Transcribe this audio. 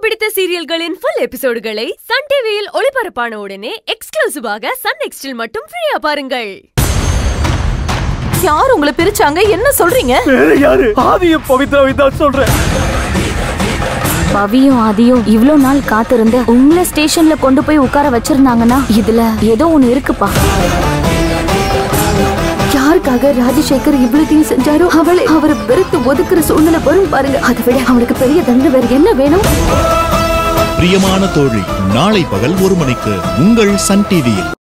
பிடித்த சீரியல்களின் full எபிசோடுகளை Sun டிவியில் ஒளிபரப்பான உடனே எக்ஸ்க்ளூசிவாக சன் நெக்ஸ்டில் மட்டும் ஃப்ரீயா பாருங்கள் யார் உங்களை பிரிச்சாங்க என்ன சொல்றீங்க வேற யாரு ஆதியும் பவித்ராவை தான் சொல்றேன் பவியும் ஆதியும் இவ்ளோ நாள் காத்திருந்து உங்களை ஸ்டேஷன்ல கொண்டு போய் உட்கார வச்சிருந்தாங்கன்னா இதுல ஏதோ ஒண்ணு இருக்குப்பா யாருக்காக ராஜசேகர் இவ்வளத்தையும் செஞ்சாரோ அவளை அவரை வெறுத்து ஒதுக்குற சூழ்நிலை வரும் பாருங்க அதை விட அவளுக்கு பெரிய தண்டனை வேற என்ன வேணும் பிரியமான தோழி நாளை பகல் ஒரு மணிக்கு உங்கள் சன் டிவியில்